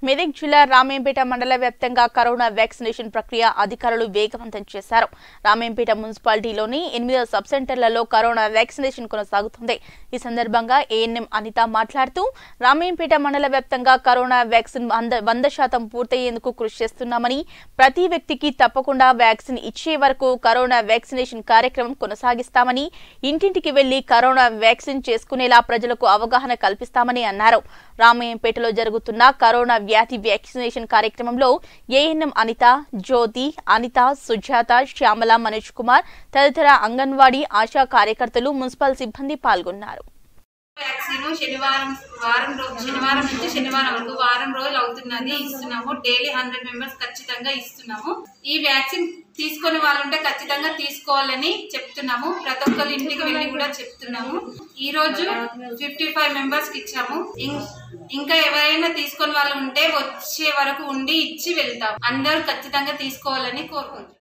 మెదక్ జిల్లా రామేంపేట మండల వ్యాప్తంగా కరోనా వ్యాక్సినేషన్ ప్రక్రియ అధికారులు వేగవంతం చేశారు రామేంపేట మున్సిపాలిటీలోని ఎనిమిదో సబ్ సెంటర్లలో కరోనా వ్యాక్సినేషన్ కొనసాగుతుంది ఈ సందర్భంగా ఏఎన్ఎం అనిత మాట్లాడుతూ రామేంపేట మండల వ్యాప్తంగా కరోనా వ్యాక్సిన్ వంద వంద శాతం పూర్తయ్యేందుకు కృషి చేస్తున్నామని ప్రతి వ్యక్తికి తప్పకుండా వ్యాక్సిన్ ఇచ్చే వరకు కరోనా వ్యాక్సినేషన్ కార్యక్రమం కొనసాగిస్తామని ఇంటింటికి వెళ్లి కరోనా వ్యాక్సిన్ చేసుకునేలా ప్రజలకు అవగాహన కల్పిస్తామని అన్నారు రామయ్యంపేటలో జరుగుతున్న కరోనా వ్యాధి వ్యాక్సినేషన్ కార్యక్రమంలో ఏఎన్ఎం అనిత జ్యోతి అనిత సుజాత శ్యామల మనోజ్ కుమార్ తదితర అంగన్వాడీ ఆశా కార్యకర్తలు మున్సిపల్ సిబ్బంది పాల్గొన్నారు వ్యాక్సిన్ శనివారం వారం రోజు శనివారం నుంచి శనివారం వరకు వారం రోజులు అవుతున్నది ఇస్తున్నాము డైలీ హండ్రెడ్ మెంబర్స్ ఖచ్చితంగా ఇస్తున్నాము ఈ వ్యాక్సిన్ తీసుకొని వాళ్ళు ఉంటే ఖచ్చితంగా తీసుకోవాలని చెప్తున్నాము ప్రతి ఒక్కరి ఇంటికి వెళ్ళి కూడా చెప్తున్నాము ఈ రోజు ఫిఫ్టీ ఫైవ్ మెంబర్స్ కి ఇచ్చాము ఇం- ఇంకా ఎవరైనా తీసుకొని వాళ్ళు ఉంటే వచ్చే వరకు ఉండి ఇచ్చి వెళ్తాం అందరూ ఖచ్చితంగా తీసుకోవాలని కోరుకుంటున్నాం